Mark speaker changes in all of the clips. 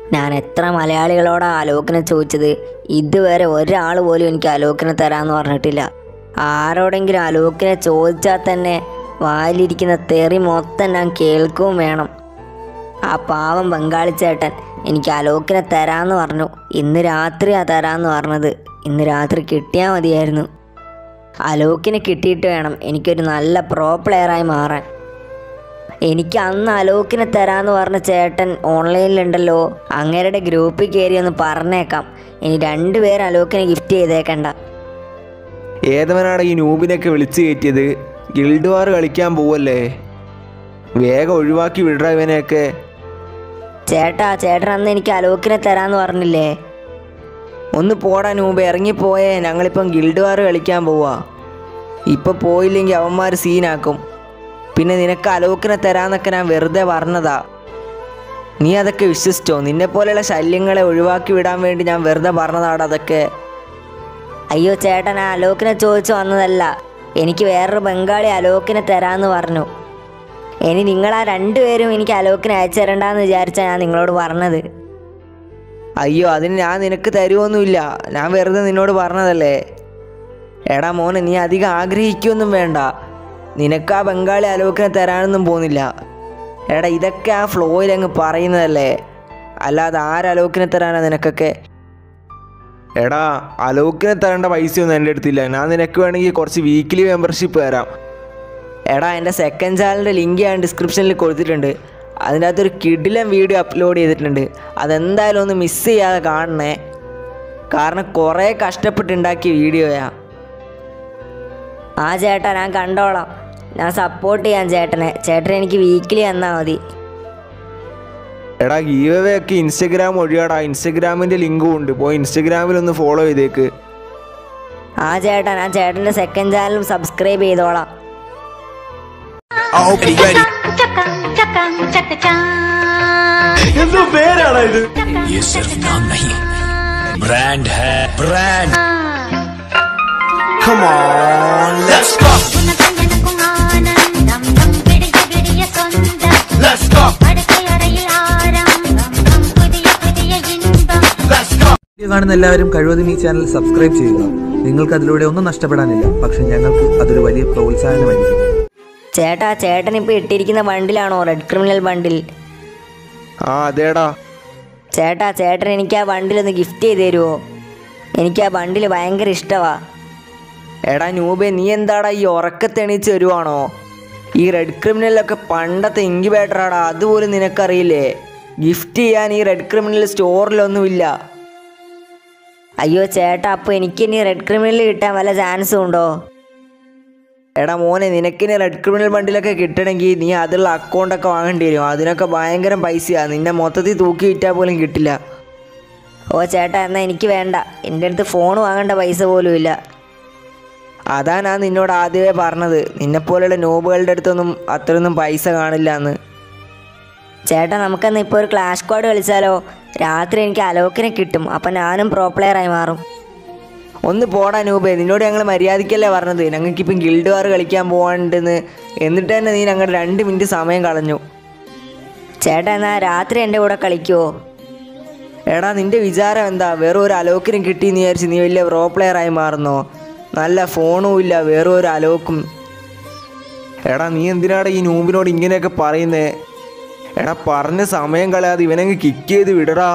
Speaker 1: ഞാൻ എത്ര മലയാളികളോടാ അലോക്കിനെ ചോദിച്ചത് ഇതുവരെ ഒരാൾ പോലും എനിക്ക് അലോക്കിനെ തരാമെന്ന് പറഞ്ഞിട്ടില്ല ആരോടെങ്കിലും അലോക്കിനെ ചോദിച്ചാൽ തന്നെ വായിലിരിക്കുന്ന തെറി മൊത്തം ഞാൻ കേൾക്കുകയും വേണം ആ പാവം ബംഗാളി ചേട്ടൻ എനിക്ക് അലോക്കിനെ തരാമെന്ന് പറഞ്ഞു ഇന്ന് രാത്രിയാ തരാമെന്ന് പറഞ്ഞത് ഇന്ന് രാത്രി കിട്ടിയാൽ മതിയായിരുന്നു അലോക്കിനെ കിട്ടിയിട്ട് വേണം എനിക്കൊരു നല്ല പ്രോ പ്ലെയറായി മാറാൻ എനിക്ക് അന്ന് അലോക്കിനെ തരാമെന്ന് പറഞ്ഞ ചേട്ടൻ ഓൺലൈനിലുണ്ടല്ലോ അങ്ങേരുടെ ഗ്രൂപ്പിൽ കയറി ഒന്ന് പറഞ്ഞേക്കാം ഇനി രണ്ടുപേരും അലോക്കിനെ ഗിഫ്റ്റ് ചെയ്തേക്കണ്ട
Speaker 2: ഏതവനാണ് ഈ നൂബിനൊക്കെ വിളിച്ചു കയറ്റിയത് ഗിൽഡ് വാർ കളിക്കാൻ പോവല്ലേ വേഗം ഒഴിവാക്കി വിടറ ഇവനെയൊക്കെ
Speaker 1: ചേട്ടാ ചേട്ടൻ അന്ന് എനിക്ക് അലോക്കിനെ തരാമെന്ന് പറഞ്ഞില്ലേ
Speaker 2: ഒന്ന് പോടാ നൂബ് ഇറങ്ങിപ്പോയേ ഞങ്ങളിപ്പം ഗിൽഡ് വാർ കളിക്കാൻ പോവാ ഇപ്പം പോയില്ലെങ്കിൽ അവന്മാർ സീനാക്കും പിന്നെ നിനക്ക് അലോക്കിനെ തരാന്നൊക്കെ ഞാൻ വെറുതെ പറഞ്ഞതാ നീ അതൊക്കെ വിശ്വസിച്ചോ നിന്നെ പോലെയുള്ള ശല്യങ്ങളെ ഒഴിവാക്കി വിടാൻ വേണ്ടി ഞാൻ വെറുതെ പറഞ്ഞതാടാ അതൊക്കെ
Speaker 1: അയ്യോ ചേട്ടൻ ആ അലോക്കിനെ ചോദിച്ചു വന്നതല്ല എനിക്ക് വേറൊരു ബംഗാളി അലോക്കിനെ തരാമെന്ന് പറഞ്ഞു ഇനി നിങ്ങൾ ആ രണ്ടുപേരും എനിക്ക് അലോക്കിനെ അയച്ചു തരണ്ടെന്ന് വിചാരിച്ചാണ് ഞാൻ നിങ്ങളോട് പറഞ്ഞത്
Speaker 2: അയ്യോ അതിന് ഞാൻ നിനക്ക് തരുമൊന്നുമില്ല ഞാൻ വെറുതെ നിന്നോട് പറഞ്ഞതല്ലേ എടാ മോനെ നീ അധികം ആഗ്രഹിക്കൊന്നും വേണ്ട നിനക്ക് ആ ബംഗാളി അലോക്കിനെ തരാനൊന്നും പോകുന്നില്ല എടാ ഇതൊക്കെ ആ ഫ്ലോയിൽ അങ്ങ് പറയുന്നതല്ലേ അല്ലാതെ ആരലോക്കിനെ തരാനാ നിനക്കൊക്കെ എടാ അലോക്കിനെ തരേണ്ട പൈസയൊന്നും എൻ്റെ അടുത്തില്ല ഞാൻ നിനക്ക് വേണമെങ്കിൽ കുറച്ച് വീക്കിലി മെമ്പർഷിപ്പ് തരാം എടാ എൻ്റെ സെക്കൻഡ് ചാനലിൻ്റെ ലിങ്ക് ഞാൻ ഡിസ്ക്രിപ്ഷനിൽ കൊടുത്തിട്ടുണ്ട് അതിൻ്റെ അകത്തൊരു കിടിലൻ വീഡിയോ അപ്ലോഡ് ചെയ്തിട്ടുണ്ട് അതെന്തായാലും ഒന്ന് മിസ് ചെയ്യാതെ കാണണേ കാരണം കുറേ കഷ്ടപ്പെട്ടുണ്ടാക്കിയ വീഡിയോയാ
Speaker 1: ആ ചേട്ടാ ഞാൻ കണ്ടോളാം ഞാൻ സപ്പോർട്ട് ചെയ്യാൻ ചേട്ടനെ ചേട്ടൻ എനിക്ക് വീക്കിലി തന്നാൽ മതി
Speaker 2: എടാ ഗീവവേ ഒക്കെ ഇൻസ്റ്റഗ്രാം ഒഴിയാടാ ഇൻസ്റ്റഗ്രാമിൻ്റെ ലിങ്കും ഉണ്ട് പോയി ഇൻസ്റ്റഗ്രാമിൽ ഒന്ന് ഫോളോ ചെയ്തേക്ക്
Speaker 1: ആ ചേട്ടാ ഞാൻ ചേട്ടൻ്റെ സെക്കൻഡ് ചാനലും സബ്സ്ക്രൈബ് ചെയ്തോളാം
Speaker 3: Already ready.
Speaker 4: ये सिर्फ नाम नहीं ब्रांड है brand
Speaker 3: Come on, let's go. Let's go. Let's go.
Speaker 5: Video കാണുന്ന എല്ലാവരും കഴിവതും ഈ ചാനൽ സബ്സ്ക്രൈബ് ചെയ്യുക നിങ്ങൾക്ക് അതിലൂടെ ഒന്നും നഷ്ടപ്പെടാനില്ല പക്ഷെ ഞങ്ങൾക്ക് അതൊരു വലിയ പ്രോത്സാഹനമായിരിക്കും
Speaker 1: ചേട്ടാ ചേട്ടൻ ഇപ്പോൾ ഇട്ടിരിക്കുന്ന ബണ്ടിലാണോ റെഡ് ക്രിമിനൽ ബണ്ടിൽ
Speaker 2: ആ അതേടാ
Speaker 1: ചേട്ടാ ചേട്ടൻ എനിക്ക് ആ ബണ്ടിലൊന്ന് ഗിഫ്റ്റ് ചെയ്ത് തരുമോ എനിക്ക് ആ ബണ്ടിൽ ഭയങ്കര ഇഷ്ടമാണ്
Speaker 2: എടാ നൂബെ നീ എന്താടാ ഈ ഉറക്കത്തെണീച്ച് വരുവാണോ ഈ റെഡ് ക്രിമിനലൊക്കെ പണ്ടത്തെ ഇൻക്യുബേറ്ററാടാ അതുപോലും നിനക്കറിയില്ലേ ഗിഫ്റ്റ് ചെയ്യാൻ ഈ റെഡ് ക്രിമിനൽ സ്റ്റോറിലൊന്നുമില്ല
Speaker 1: അയ്യോ ചേട്ടാ അപ്പോൾ എനിക്ക് ഇനി റെഡ് ക്രിമിനൽ കിട്ടാൻ വല്ല ചാൻസും ഉണ്ടോ
Speaker 2: എടാ മോനെ നിനക്കിനി റെഡ് ക്രിമിനൽ ബണ്ടിലൊക്കെ കിട്ടണമെങ്കിൽ നീ അതിലുള്ള അക്കൗണ്ടൊക്കെ വാങ്ങേണ്ടി വരും അതിനൊക്കെ ഭയങ്കര പൈസയാണ് നിന്നെ മൊത്തത്തിൽ തൂക്കി വിറ്റാൽ പോലും കിട്ടില്ല
Speaker 1: ഓ ചേട്ടാ എന്നാൽ എനിക്ക് വേണ്ട എൻ്റെ അടുത്ത് ഫോൺ വാങ്ങേണ്ട പൈസ പോലും ഇല്ല
Speaker 2: അതാ ഞാൻ നിന്നോട് ആദ്യമേ പറഞ്ഞത് നിന്നെപ്പോലെയുള്ള നോബുകളുടെ അടുത്തൊന്നും അത്രയൊന്നും പൈസ കാണില്ല എന്ന്
Speaker 1: ചേട്ടാ നമുക്കെന്ന് ഇപ്പോൾ ഒരു ക്ലാഷ് സ്ക്വാഡ് കളിച്ചാലോ രാത്രി എനിക്ക് അലോക്കിനെ കിട്ടും അപ്പം ഞാനും പ്രോ പ്ലെയറായി മാറും
Speaker 2: ഒന്ന് പോടാ നൂബേ നിന്നോട് ഞങ്ങൾ മര്യാദയ്ക്കല്ലേ പറഞ്ഞത് ഞങ്ങൾക്കിപ്പം ഗിൽഡ് വാർ കളിക്കാൻ പോകാണ്ടെന്ന് എന്നിട്ട് തന്നെ നീ ഞങ്ങളുടെ രണ്ട് മിനിറ്റ് സമയം കളഞ്ഞു
Speaker 1: ചേട്ടാ എന്നാൽ രാത്രി എൻ്റെ കൂടെ കളിക്കുമോ
Speaker 2: എടാ നിന്റെ വിചാരം എന്താ വേറെ ഒരു അലോക്കിനും കിട്ടിയെന്ന് വിചാരിച്ച് നീ വലിയ പ്രോ പ്ലെയറായി മാറുന്നോ നല്ല ഫോണും ഇല്ല വേറെ ഒരു അലോക്കും എടാ നീ എന്തിനാടാ ഈ നൂബിനോട് ഇങ്ങനെയൊക്കെ പറയുന്നേ എടാ പറഞ്ഞ സമയം കളയാതെ ഇവനങ്ങ് കിക്ക് ചെയ്ത് വിടടാ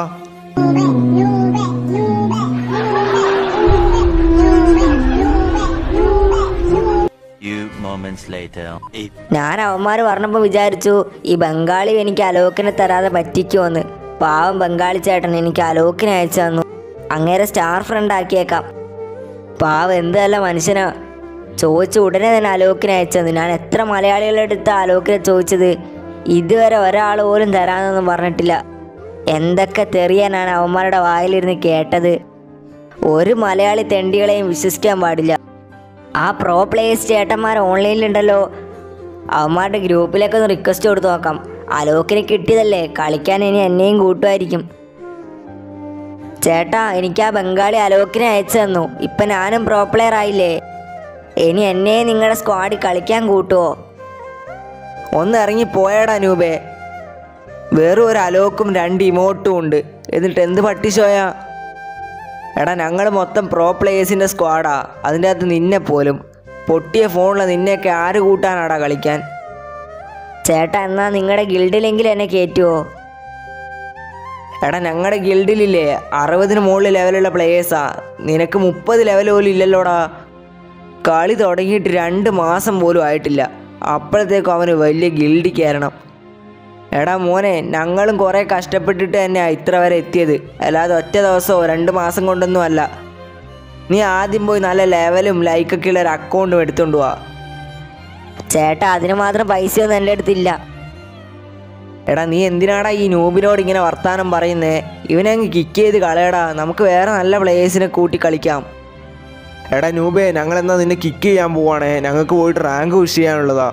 Speaker 6: Few moments later. A
Speaker 1: ഞാൻ അവന്മാർ പറഞ്ഞപ്പോൾ വിചാരിച്ചു ഈ ബംഗാളി എനിക്ക് അലോക്കിനെ തരാതെ പറ്റിക്കുമെന്ന് പാവം ബംഗാളി ചേട്ടൻ എനിക്ക് അലോക്കിനെ അയച്ചു തന്നു അങ്ങേരെ സ്റ്റാർ ഫ്രണ്ട് ആക്കിയേക്കാം പാവം എന്തല്ല മനുഷ്യനാ ചോദിച്ച ഉടനെ തന്നെ അലോക്കിനെ അയച്ചു തന്നു ഞാൻ എത്ര മലയാളികളുടെ അടുത്ത് അലോക്കിനെ ചോദിച്ചത് ഇതുവരെ ഒരാൾ പോലും തരാമെന്നൊന്നും പറഞ്ഞിട്ടില്ല എന്തൊക്കെ തെറിയാനാണ് അവന്മാരുടെ വായിലിരുന്ന് കേട്ടത് ഒരു മലയാളി തെണ്ടികളെയും വിശ്വസിക്കാൻ പാടില്ല ആ പ്രോ പ്ലേയേഴ്സ് ചേട്ടന്മാർ ഓൺലൈനിലുണ്ടല്ലോ അവന്മാരുടെ ഗ്രൂപ്പിലേക്ക് ഒന്ന് റിക്വസ്റ്റ് കൊടുത്ത് നോക്കാം അലോക്കിന് കിട്ടിയതല്ലേ കളിക്കാൻ ഇനി എന്നെയും കൂട്ടുമായിരിക്കും ചേട്ടാ എനിക്ക് ആ ബംഗാളി അലോക്കിനെ അയച്ചു തന്നു ഇപ്പം ഞാനും പ്രോ പ്ലെയർ ആയില്ലേ ഇനി എന്നെ നിങ്ങളുടെ സ്ക്വാഡിൽ കളിക്കാൻ കൂട്ടുമോ
Speaker 2: ഒന്ന് ഇറങ്ങി പോയാടാ നൂബേ വെറും ഒരു അലോക്കും രണ്ട് ഇമോട്ടും ഉണ്ട് എന്നിട്ട് എന്ത് പട്ടിഷോയാ എടാ ഞങ്ങൾ മൊത്തം പ്രോ പ്ലേയേഴ്സിൻ്റെ സ്ക്വാഡാ അതിൻ്റെ അകത്ത് നിന്നെ പോലും പൊട്ടിയ ഫോണിൽ നിന്നെയൊക്കെ ആര് കൂട്ടാനാടാ കളിക്കാൻ
Speaker 1: ചേട്ടാ എന്നാ നിങ്ങളുടെ ഗിൽഡിലെങ്കിലും എന്നെ കയറ്റുമോ
Speaker 2: എടാ ഞങ്ങളുടെ ഗിൽഡിലില്ലേ അറുപതിന് മുകളിൽ ലെവലുള്ള പ്ലേയേഴ്സാ നിനക്ക് മുപ്പത് ലെവൽ പോലും ഇല്ലല്ലോടാ കളി തുടങ്ങിയിട്ട് രണ്ട് മാസം പോലും ആയിട്ടില്ല അപ്പോഴത്തേക്കും അവന് വലിയ ഗിൽഡി കയറണം എടാ മോനെ ഞങ്ങളും കുറേ കഷ്ടപ്പെട്ടിട്ട് തന്നെയാണ് ഇത്ര വരെ എത്തിയത് അല്ലാതെ ഒറ്റ ദിവസമോ രണ്ട് മാസം കൊണ്ടൊന്നും അല്ല നീ ആദ്യം പോയി നല്ല ലെവലും ലൈക്കൊക്കെ ഉള്ള ഒരു അക്കൗണ്ടും എടുത്തോണ്ട് പോവാ
Speaker 1: ചേട്ടാ അതിന് മാത്രം പൈസയൊന്നും എൻ്റെ അടുത്തില്ല
Speaker 2: എടാ നീ എന്തിനാടാ ഈ നൂബിനോട് ഇങ്ങനെ വർത്താനം പറയുന്നേ ഇവനെ അങ്ങ് കിക്ക് ചെയ്ത് കളയടാ നമുക്ക് വേറെ നല്ല പ്ലേയേഴ്സിനെ കൂട്ടി കളിക്കാം
Speaker 7: എടാ നൂബേ ഞങ്ങൾ എന്നാ നിന്നെ കിക്ക് ചെയ്യാൻ പോവാണേ ഞങ്ങൾക്ക് പോയിട്ട് റാങ്ക് പുഷ് ചെയ്യാനുള്ളതാ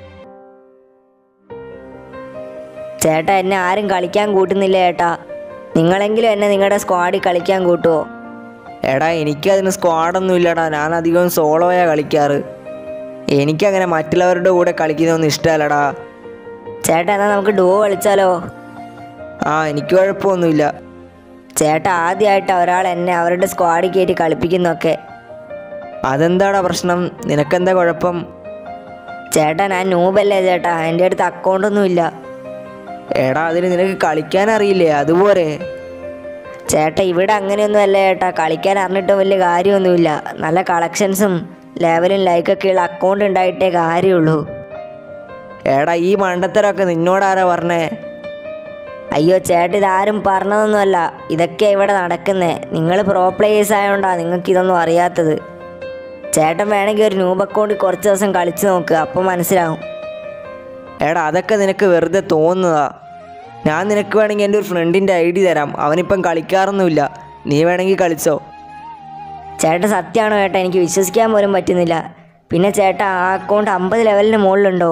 Speaker 1: ചേട്ടാ എന്നെ ആരും കളിക്കാൻ കൂട്ടുന്നില്ല ചേട്ടാ നിങ്ങളെങ്കിലും എന്നെ നിങ്ങളുടെ സ്ക്വാഡിൽ കളിക്കാൻ കൂട്ടുമോ
Speaker 2: എടാ എനിക്കതിന് സ്ക്വാഡൊന്നും ഇല്ലടാ ഞാൻ അധികം സോളോയാ കളിക്കാറ് എനിക്കങ്ങനെ മറ്റുള്ളവരുടെ കൂടെ കളിക്കുന്നതൊന്നും ഇഷ്ടമല്ലടാ
Speaker 1: ചേട്ടാ എന്നാൽ നമുക്ക് ഡുവോ കളിച്ചാലോ
Speaker 2: ആ എനിക്ക് കുഴപ്പമൊന്നുമില്ല
Speaker 1: ചേട്ടാ ആദ്യമായിട്ട് ഒരാൾ എന്നെ അവരുടെ സ്ക്വാഡിൽ കയറ്റി കളിപ്പിക്കുന്നൊക്കെ
Speaker 2: അതെന്താടാ പ്രശ്നം നിനക്കെന്താ കുഴപ്പം
Speaker 1: ചേട്ടാ ഞാൻ നൂബല്ലേ ചേട്ടാ എൻ്റെ അടുത്ത് അക്കൗണ്ടൊന്നും ഇല്ല
Speaker 2: എടാ അതിന് നിനക്ക് കളിക്കാൻ അറിയില്ലേ അതുപോലെ
Speaker 1: ചേട്ടാ ഇവിടെ അങ്ങനെയൊന്നും അല്ല ചേട്ടാ കളിക്കാൻ അറിഞ്ഞിട്ടും വലിയ കാര്യമൊന്നുമില്ല നല്ല കളക്ഷൻസും ലെവലും ലൈക്കൊക്കെ ഉള്ള അക്കൗണ്ട് ഉണ്ടായിട്ടേ കാര്യമുള്ളൂ
Speaker 2: എടാ ഈ മണ്ടത്തരമൊക്കെ നിന്നോടാരാ പറഞ്ഞേ
Speaker 1: അയ്യോ ചേട്ടാ ഇതാരും പറഞ്ഞതൊന്നുമല്ല ഇതൊക്കെയാ ഇവിടെ നടക്കുന്നേ നിങ്ങൾ പ്രോ പ്ലേയേഴ്സ് ആയതുകൊണ്ടാണ് നിങ്ങൾക്ക് ഇതൊന്നും അറിയാത്തത് ചേട്ടൻ വേണമെങ്കിൽ ഒരു ന്യൂബ് അക്കൗണ്ടിൽ കുറച്ച് ദിവസം കളിച്ച് നോക്കുക അപ്പോൾ മനസ്സിലാവും
Speaker 2: എടാ അതൊക്കെ നിനക്ക് വെറുതെ തോന്നുന്നതാ ഞാൻ നിനക്ക് വേണമെങ്കിൽ എൻ്റെ ഒരു ഫ്രണ്ടിൻ്റെ ഐ ഡി തരാം അവനിപ്പം കളിക്കാറൊന്നുമില്ല നീ വേണമെങ്കിൽ കളിച്ചോ
Speaker 1: ചേട്ടാ സത്യമാണോ ചേട്ടാ എനിക്ക് വിശ്വസിക്കാൻ പോലും പറ്റുന്നില്ല പിന്നെ ചേട്ടാ ആ അക്കൗണ്ട് അമ്പത് ലെവലിന് മുകളിലുണ്ടോ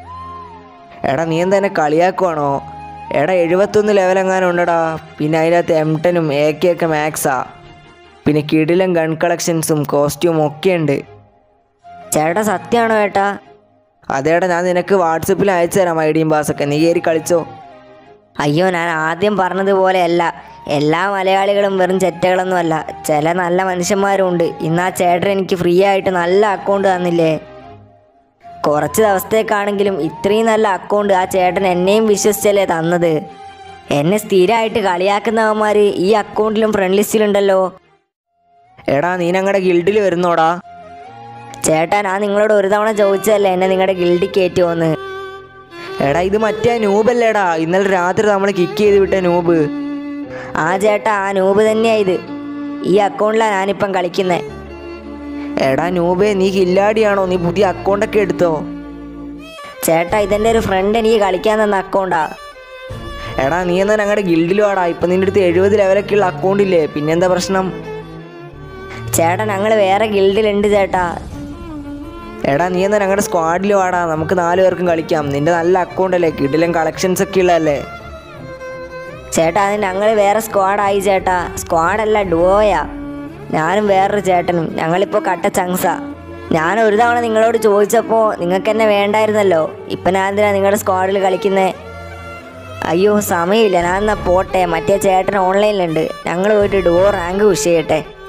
Speaker 2: എടാ നീ എന്താ എന്നെ കളിയാക്കുവാണോ എടാ എഴുപത്തൊന്ന് ലെവലെങ്ങാനും ഉണ്ടടാ പിന്നെ അതിനകത്ത് എം ടെനും എ കെ ഒക്കെ മാക്സാ പിന്നെ കിടിലം ഗൺ കളക്ഷൻസും കോസ്റ്റ്യൂമും ഒക്കെ ഉണ്ട്
Speaker 1: ചേട്ടാ സത്യമാണോ ചേട്ടാ
Speaker 2: അതേടാ ഞാൻ നിനക്ക് വാട്സപ്പിൽ അയച്ചു തരാം ഐ ഡിയും പാസ്സൊക്കെ നീ കയറി കളിച്ചോ
Speaker 1: അയ്യോ ഞാൻ ആദ്യം പറഞ്ഞതുപോലെയല്ല എല്ലാ മലയാളികളും വെറും ചെറ്റകളൊന്നുമല്ല ചില നല്ല മനുഷ്യന്മാരും ഉണ്ട് ഇന്ന് ആ ചേട്ടൻ എനിക്ക് ഫ്രീ ആയിട്ട് നല്ല അക്കൗണ്ട് തന്നില്ലേ കുറച്ച് ദിവസത്തേക്കാണെങ്കിലും ഇത്രയും നല്ല അക്കൗണ്ട് ആ ചേട്ടൻ എന്നെയും വിശ്വസിച്ചല്ലേ തന്നത് എന്നെ സ്ഥിരമായിട്ട് കളിയാക്കുന്നവന്മാർ ഈ അക്കൗണ്ടിലും ഫ്രണ്ട് ലിസ്റ്റിലുണ്ടല്ലോ
Speaker 2: എടാ നീ ഞങ്ങളുടെ ഗിൽഡിൽ വരുന്നോടാ
Speaker 1: ചേട്ടാ ഞാൻ നിങ്ങളോട് ഒരു തവണ ചോദിച്ചതല്ലേ എന്നെ നിങ്ങളുടെ ഗിൽഡിൽ കയറ്റുമോന്ന്
Speaker 2: എടാ ഇത് മറ്റേ നൂബല്ലേടാ ഇന്നലെ രാത്രി നമ്മൾ കിക്ക് ചെയ്ത് വിട്ട നൂബ്
Speaker 1: ആ ചേട്ടാ ആ നൂബ് തന്നെയാ ഇത് ഈ അക്കൗണ്ടിലാണ് ഞാനിപ്പം കളിക്കുന്നത്
Speaker 2: എടാ നൂബേ നീ കില്ലാടിയാണോ നീ പുതിയ അക്കൗണ്ടൊക്കെ എടുത്തോ
Speaker 1: ചേട്ടാ ഇതെൻ്റെ ഒരു ഫ്രണ്ട് എനിക്ക് കളിക്കാൻ തന്ന അക്കൗണ്ടാ
Speaker 2: എടാ നീ എന്നാ ഞങ്ങളുടെ ഗിൽഡിൽ വാടാ ഇപ്പം നിന്റെ അടുത്ത് എഴുപത് ലെവലൊക്കെ ഉള്ള അക്കൗണ്ട് ഇല്ലേ പിന്നെന്താ പ്രശ്നം
Speaker 1: ചേട്ടാ ഞങ്ങൾ വേറെ ഗിൽഡിലുണ്ട് ചേട്ടാ
Speaker 2: എടാ നീ എന്നാ ഞങ്ങളുടെ സ്ക്വാഡിൽ വാടാ നമുക്ക് നാല് പേർക്കും കളിക്കാം നിന്റെ നല്ല അക്കൗണ്ട് അല്ലേ കിടിലം കളക്ഷൻസ് ഒക്കെ ഉള്ളതല്ലേ
Speaker 1: ചേട്ടാ അത് ഞങ്ങൾ വേറെ സ്ക്വാഡായി ചേട്ടാ സ്ക്വാഡല്ല ഡുവോയാ ഞാനും വേറൊരു ചേട്ടനും ഞങ്ങളിപ്പോൾ കട്ട ചങ്സാ ഞാൻ ഒരു തവണ നിങ്ങളോട് ചോദിച്ചപ്പോൾ നിങ്ങൾക്ക് എന്നെ വേണ്ടായിരുന്നല്ലോ ഇപ്പം ഞാൻ എന്തിനാ നിങ്ങളുടെ സ്ക്വാഡിൽ കളിക്കുന്നേ അയ്യോ സമയമില്ല ഞാൻ എന്നാ പോട്ടെ മറ്റേ ചേട്ടൻ ഓൺലൈനിലുണ്ട് ഞങ്ങൾ പോയിട്ട് ഡുവോ റാങ്ക് പുഷ് ചെയ്യട്ടെ